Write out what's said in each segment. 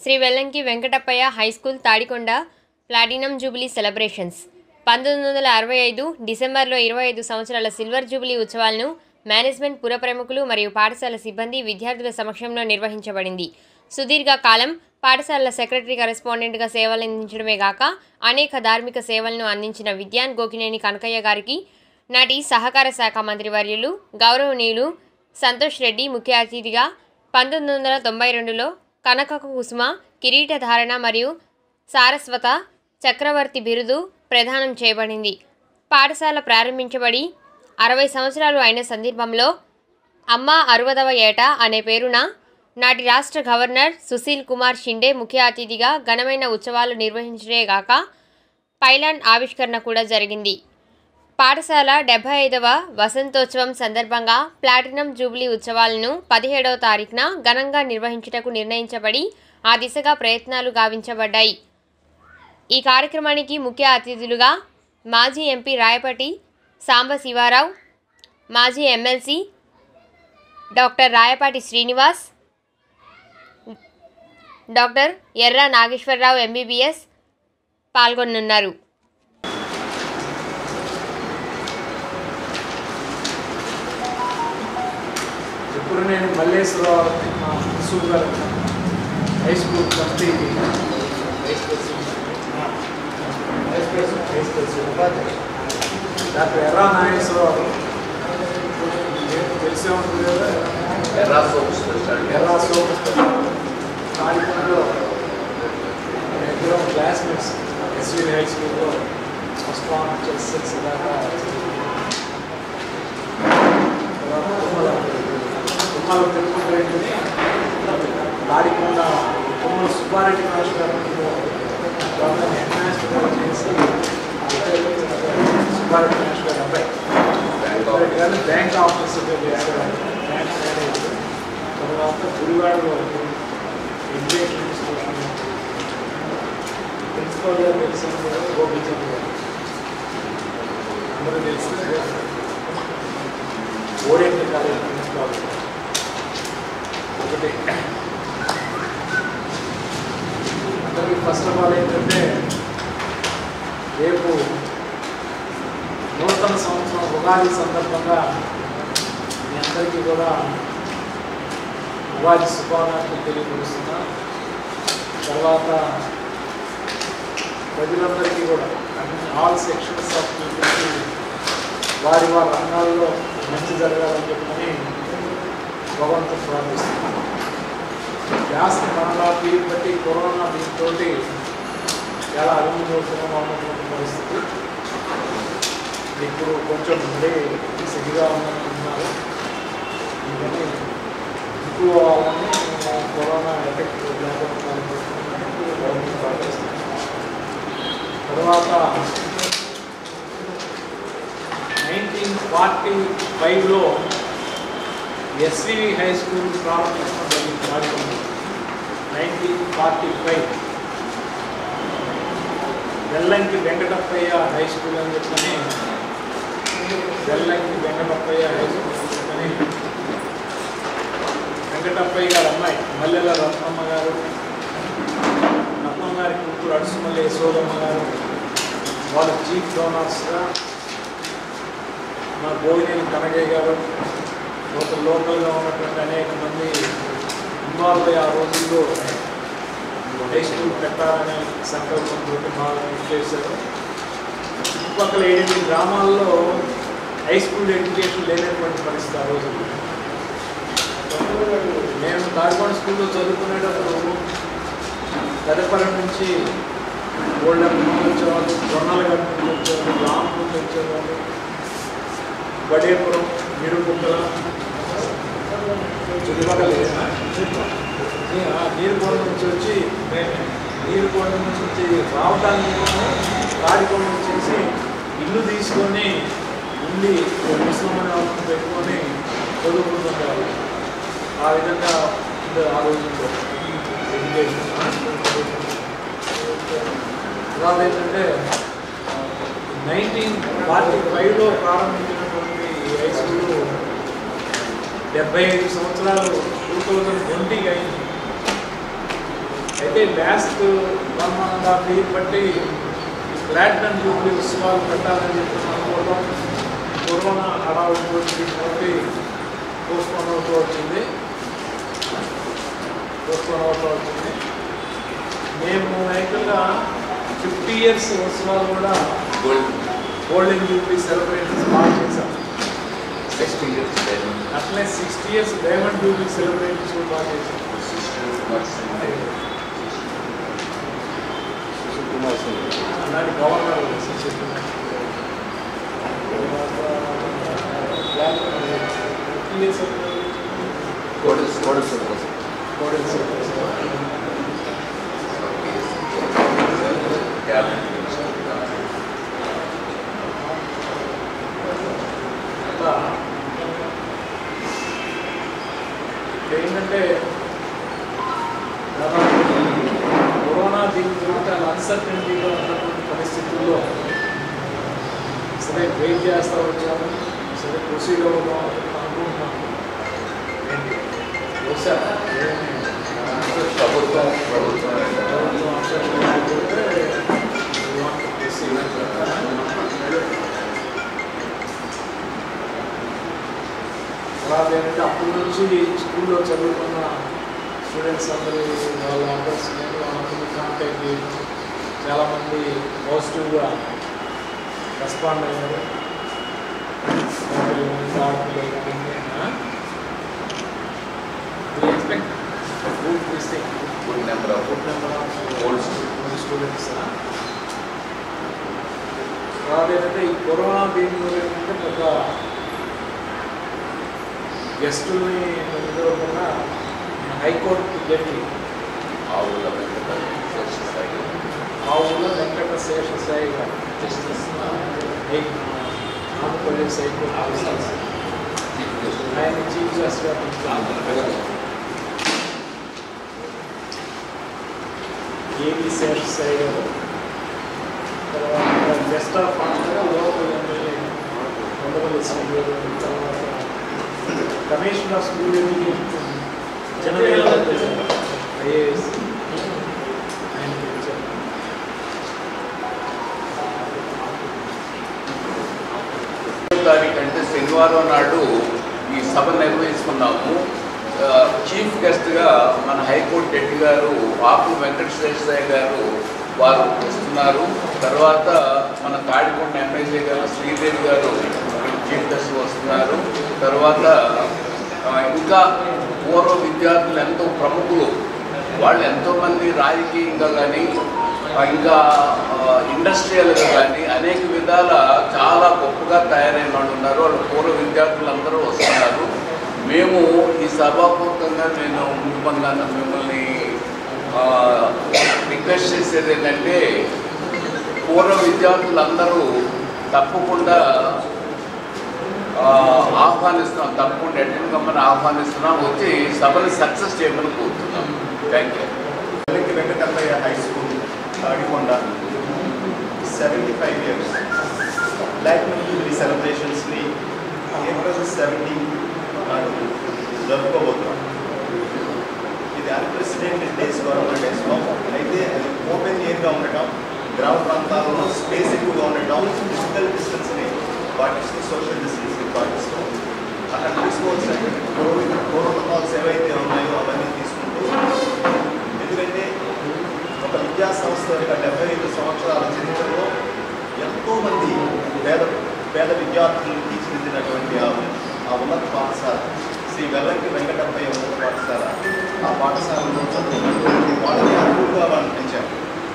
Shri Vellanki Venkatappayya high school Tadikonda platinum jubilee celebrations పంతొమ్మిది వందల అరవై ఐదు డిసెంబర్లో ఇరవై ఐదు సంవత్సరాల సిల్వర్ జూబిలీ ఉత్సవాలను మేనేజ్మెంట్ పుర ప్రముఖులు మరియు పాఠశాల సిబ్బంది విద్యార్థుల సమక్షంలో నిర్వహించబడింది సుదీర్ఘ కాలం పాఠశాలల సెక్రటరీ కరెస్పాండెంట్గా సేవలందించడమే కాక అనేక ధార్మిక సేవలను అందించిన విద్యాన్ గోకినేని కనకయ్య గారికి నాటి సహకార శాఖ మంత్రి వర్యులు గౌరవనీయులు సంతోష్ రెడ్డి ముఖ్య అతిథిగా పంతొమ్మిది వందల తొంభై రెండులో కనక కుసుమ కిరీటధారణ మరియు సారస్వత చక్రవర్తి బిరుదు ప్రదానం చేయబడింది పాఠశాల ప్రారంభించబడి అరవై సంవత్సరాలు అయిన సందర్భంలో అమ్మ అరవదవ ఏట అనే పేరున నాటి రాష్ట్ర గవర్నర్ సుశీల్ కుమార్ షిండే ముఖ్య అతిథిగా ఘనమైన ఉత్సవాలు నిర్వహించడే గాక పైలాన్ ఆవిష్కరణ కూడా జరిగింది పాఠశాల డెబ్బై ఐదవ వసంతోత్సవం సందర్భంగా ప్లాటినం జూబ్లీ ఉత్సవాలను పదిహేడవ తారీఖున ఘనంగా నిర్వహించుటకు నిర్ణయించబడి ఆ దిశగా ప్రయత్నాలు గావించబడ్డాయి ఈ కార్యక్రమానికి ముఖ్య అతిథులుగా మాజీ ఎంపీ రాయపటి సాంబ శివారావు మాజీ MLC doctor Rayapati Srinivas doctor Erra Nageswararao MBBS పాల్గొనున్నారు ఇప్పుడు నేను మల్లేశ్వరరావు మా ప్రిన్సిపల్ గారు high school committee vice president vice president vice president doctor Erra Nageswararao మీకు తెలిసే ఉంటుంది కదా ఎర్రా సోమస్ తాడికొండలో ఇద్దరం క్లాస్మేట్స్ ఎస్వీ హై స్కూల్లో ఫస్ట్ వన్ నుంచి సిక్స్ దాకా తుమ్మల తుమ్మల తిరుపతి రెడ్డిని తాడికొండ తుమ్మల సుబ్బారెడ్డి మాస్టర్ గారు వాళ్ళని ఎన్హాన్స్ చేసి సుబ్బారెడ్డి మాస్టర్ గారు అబ్బాయి సుబ్బారెడ్డి గారిని బ్యాంక్ ఆఫీసర్గా చేశారు బ్యాంక్ మేనేజర్ తర్వాత గుడివాడలో ఎడ్యుకేషన్ ఇన్స్టిట్యూషన్ ప్రిన్సిపల్ గారు తెలిసిన గోపిచంద్ గారు అందరూ తెలిసిన ఓరియంటల్ కాలేజ్ ప్రిన్సిపాల్ ఒకటి అందరికీ ఫస్ట్ ఆఫ్ ఆల్ ఏంటంటే రేపు నూతన సంవత్సరం ఉగాది సందర్భంగా మీ అందరికీ కూడా ఉగాది శుభాకాంక్షలు తెలియపరుస్తున్నా తర్వాత ప్రజలందరికీ కూడా ఆల్ సెక్షన్స్ ఆఫ్ పీపుల్కి వారి వారి రంగాల్లో మంచి జరగాలని చెప్పని భగవంతుని ప్రార్థిస్తున్నాం వ్యాస మరణా తీరు బట్టి కరోనా దీంతో చాలా అభివృద్ధి ఉన్నటువంటి పరిస్థితి ఇప్పుడు కొంచెం మళ్ళీ సిగ్గుగా ఉందనుకుంటున్నారు ఇవన్నీ ఇంప్రూవ్ అవ్వాలని మేము కరోనా ఎఫెక్ట్ లేకుండా గవర్నమెంట్ ప్రార్థిస్తున్నాం తర్వాత నైన్టీన్ ఫార్టీ ఫైవ్లో ఎస్వివి హై స్కూల్ ప్రారంభించడం జరిగింది వాడుకుంది nineteen forty five Vellanki Venkatappayya high school అని చెప్పని వెల్లంకి వెంకటప్పయ్య హై స్కూల్ అని చెప్పని వెంకటప్పయ్య గారు అమ్మాయి మల్లెల రత్నమ్మ గారు రత్నమ్మ గారి కూతురు అడుసుమల్లి యశోదమ్మ గారు వాళ్ళు చీఫ్ డోనర్స్గా మా భోగినేని కనకయ్య గారు ఒక లోకల్గా ఉన్నటువంటి అనేక మంది ఇన్వాల్వ్ అయ్యి ఆ రోజుల్లో హై స్కూల్ పెట్టాలనే సంకల్పంతో బాగా కృషి చేశారు చుట్టుపక్కల ఏడెనిమిది గ్రామాల్లో హై స్కూల్ ఎడ్యుకేషన్ లేనటువంటి పరిస్థితి ఆ రోజుల్లో మేము తాడిపాడు స్కూల్లో చదువుకునేటప్పుడు తదుపరి నుంచి గోల్డెన్ నుంచి వచ్చేవాళ్ళు జొన్నల గట్టు నుంచి వచ్చేవాళ్ళు రామ్ నుంచి వచ్చేవాళ్ళు బడేపురం నిరుపుక్కల చుట్టుపక్కల నీరుకోడ నుంచి వచ్చి నీరుకోడ నుంచి వచ్చి రావటానికి రాడికోడ నుంచి వచ్చి ఇల్లు తీసుకొని ఉండి ముస్లిం వాళ్ళని పెట్టుకొని చదువుకుంటుంటారు ఆ విధంగా ఉంది ఆ రోజుల్లో ఎడ్యుకేషన్ తర్వాత ఏంటంటే నైన్టీన్ ఫార్టీ ఫైవ్లో ప్రారంభించినటువంటి ఈ హై స్కూల్ డెబ్బై ఐదు సంవత్సరాలు టూ థౌజండ్ ట్వంటీకి అయింది అయితే last one one and half year బట్టి ప్లాటినం జూబ్లీ ఉత్సవాలు పెట్టాలని చెప్పి అనుకోవడం కరోనా హడావుడి బట్టి పోస్ట్పోన్ అవుతూ వచ్చింది పోస్ట్పోన్ అవుతూ వచ్చింది మేము యాక్చువల్గా ఫిఫ్టీ ఇయర్స్ ఉత్సవాలు కూడా గోల్డ్ గోల్డెన్ జూబ్లీ సెలబ్రేషన్స్ బాగా చేశాం నెక్స్ట్ ఇయర్ అట్లే sixty years diamond jubilee celebrations కూడా బాగా చేశాం అలాంటి గవర్నర్ కోడల్స్ కోడల్స్ అట్లా ఏంటంటే దాదాపు కరోనా దీని గురించి అన్సర్టనిటీగా ఉన్నటువంటి పరిస్థితుల్లో సరే వెయిట్ చేస్తూ వచ్చాము సరే ప్రొసీడ్ అవుదాం అని అనుకుంటున్నాము ఏంటి బహుశా ఏమి ప్రభుత్వం ప్రభుత్వం ప్రభుత్వం ఆప్షన్ లేకపోతే we want to proceed. అలాగే ఏంటంటే అప్పటి నుంచి స్కూల్లో చదువుకున్న స్టూడెంట్స్ అందరూ వాళ్ళ అడ్రస్ నేను వాళ్ళందరినీ కాంటాక్ట్ చేయడం చాలామంది పాజిటివ్గా రెస్పాండ్ అయ్యారు expect good mistake good number of good number of Old students తర్వాత ఏంటంటే ఈ కరోనా దీని ఏంటంటే ఒక గెస్టుల్ని ఎదుర్కొన్న హైకోర్టు జడ్జి ఆవుల వెంకట సాయి ఆ ఊళ్ళో వెంకట శేషసాయి గారు జస్టిస్ హై ఆంధ్రప్రదేశ్ హైకోర్టు ఆయన చీఫ్ జస్టిస్గా పంపించారు ఏబి శేషసాయి గారు తర్వాత guest of honour local MLA Kondapalli శ్రీగారు తర్వాత commissioner of school education general IAS ఆయన పిలిచారు తారీఖు అంటే శనివారం నాడు ఈ సభ నిర్వహిస్తున్నాము ఆ, చీఫ్ గెస్ట్గా మన హైకోర్టు జడ్జి గారు ఆకు వెంకటేశ్వర గారు వారు వస్తున్నారు తర్వాత మన తాడికొండ ఎమ్మెల్యే గారు శ్రీదేవి గారు చీఫ్ గెస్ట్ వస్తున్నారు తర్వాత ఆ, ఇంకా పూర్వ విద్యార్థులు ఎంతో ప్రముఖులు వాళ్ళు ఎంతోమంది రాజకీయంగా కానీ ఇంకా ఇండస్ట్రియల్గా కానీ అనేక విధాల చాలా గొప్పగా తయారైన వాళ్ళు ఉన్నారు వాళ్ళు పూర్వ విద్యార్థులందరూ వస్తున్నారు మేము ఈ సభాపూర్వకంగా నేను ముఖ్యంగా మిమ్మల్ని రిక్వెస్ట్ చేసేది ఏంటంటే పూర్వ విద్యార్థులందరూ తప్పకుండా ఆ, ఆహ్వానిస్తున్నాం తప్పకుండా అటెండ్ కమ్మని ఆహ్వానిస్తున్నాం వచ్చి సభని సక్సెస్ చేయమని కోరుతున్నాం థ్యాంక్ యూ వెనక్కి Venkatappayya high school Tadikonda seventy five years platinum jubilee సెలబ్రేషన్స్ని ఏప్రిల్ సెవెంటీన్ నాడు జరుపుకోబోతున్నాం ఇది అన్ప్రెసిడెంటెడ్ డేస్ గవర్నమెంట్ డేస్లో అయితే అది ఓపెన్ ఎయిర్గా ఉండటం గ్రామ ప్రాంతాల్లో స్పేస్ ఎక్కువగా ఉండటం ఫిజికల్ డిస్టెన్స్ని పాటిస్తూ సోషల్ డిస్టెన్స్ని పాటిస్తూ అక్కడ తీసుకోవాల్సిన కోవిడ్ ప్రోటోకాల్స్ ఏవైతే ఉన్నాయో అవన్నీ తీసుకుంటూ ఎందుకంటే ఒక విద్యా సంస్థ యొక్క డెబ్బై ఐదు సంవత్సరాల చరిత్రలో ఎంతోమంది పేద పేద విద్యార్థులను తీర్చిదిద్దినటువంటి ఆ ఆ ఉన్నత పాఠశాల శ్రీ వెల్లంకి వెంకటప్పయ్య ఉన్నత పాఠశాల ఆ పాఠశాలలో చదువుకున్నటువంటి వాళ్ళని అర్హులుగా వాళ్ళని పెంచారు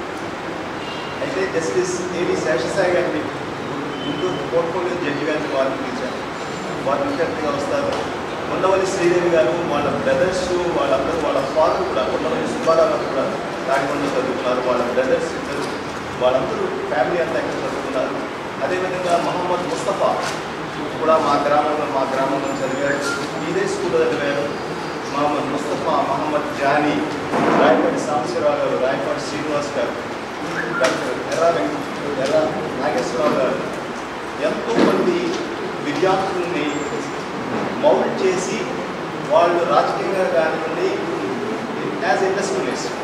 అయితే జస్టిస్ ఏవి శేషసాయి గారిని గుంటూరు పోర్ట్ఫోలియో జడ్జి గారిని వారిని పిలిచారు వారు విద్యార్థిగా వస్తారు ఉండవల్లి శ్రీదేవి గారు వాళ్ళ బ్రదర్స్ వాళ్ళందరూ వాళ్ళ ఫాదర్ కూడా ఉండవల్లి సుబ్బారావు గారు కూడా తాడికొండ చదువుకున్నారు వాళ్ళ బ్రదర్స్ ఇద్దరు వాళ్ళందరూ ఫ్యామిలీ అంతా ఇక్కడ చదువుకున్నారు అదేవిధంగా మహమ్మద్ ముస్తఫా కూడా మా గ్రామంలో మా గ్రామంలో చదివారు ఇదే స్కూల్లో చదివారు మహమ్మద్ ముస్తఫా మహమ్మద్ జానీ రాయపాటి సాంబశివరావు గారు రాయపాటి శ్రీనివాస్ గారు డాక్టర్ ఎర్రా వెంకట ఎర్రా నాగేశ్వరరావు గారు ఎంతోమంది విద్యార్థుల్ని మౌల్డ్ చేసి వాళ్ళు రాజకీయంగా కానివ్వండి as industrialist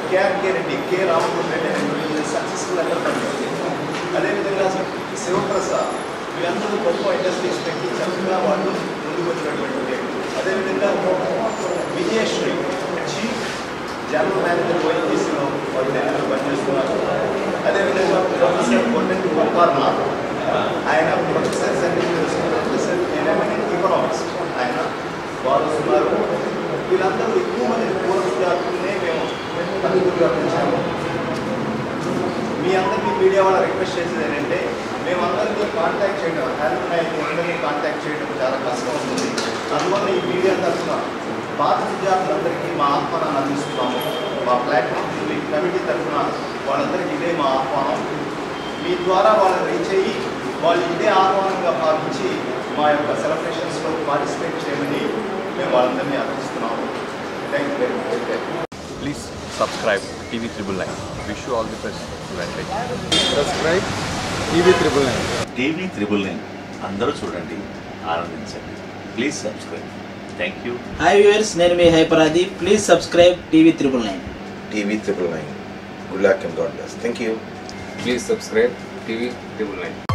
KRK Reddy K Ramakrishna Reddy అనే సక్సెస్ఫుల్ ఎంటర్ప్రెన్యూర్ అదేవిధంగా శివప్రసాద్ వీళ్ళందరూ గొప్ప ఇండస్ట్రీస్ పెట్టి చక్కగా వాళ్ళు ముందుకు వచ్చినటువంటి వ్యక్తులు అదేవిధంగా విజయశ్రీ చీఫ్ జనరల్ మేనేజర్ ఓఎన్జీసీలో వాళ్ళు ఢిల్లీలో పనిచేస్తున్నారు అదేవిధంగా ప్రొఫెసర్ కొన్నెంటి గోపాలనాథ్ ఆయన professor certificates professor eminent economics ఆయన వారు వస్తున్నారు వీళ్ళందరూ ఎక్కువ మంది పూర్వ విద్యార్థులనే మేము తల్లిదండ్రులుగా పెంచాము మీ అందరికీ మీడియా వాళ్ళ రిక్వెస్ట్ చేసేది ఏంటంటే మేమందరికీ కాంటాక్ట్ చేయడం హ్యాండ్ అందరినీ కాంటాక్ట్ చేయడం చాలా కష్టం ఉంటుంది అందువల్ల ఈ మీడియా తరఫున పాత విద్యార్థులందరికీ మా ఆహ్వానాన్ని అందిస్తున్నాము మా ప్లాట్ఫామ్ కమిటీ తరఫున వాళ్ళందరికీ ఇదే మా ఆహ్వానం మీ ద్వారా వాళ్ళని రీచ్ అయ్యి వాళ్ళు ఇదే ఆహ్వానంగా భావించి మా యొక్క సెలబ్రేషన్స్లో పార్టిసిపేట్ చేయమని మేము వాళ్ళందరినీ అర్థిస్తున్నాము thank you very much Please subscribe TV Triple Nine. Wish you all the best. Advantage. Subscribe TV triple nine TV triple nine అందరూ చూడండి ఆనందించండి please subscribe thank you hi viewers నేను మీ హైపరాది please subscribe TV triple nine TV triple nine good luck and God bless thank you Please subscribe TV Triple Nine.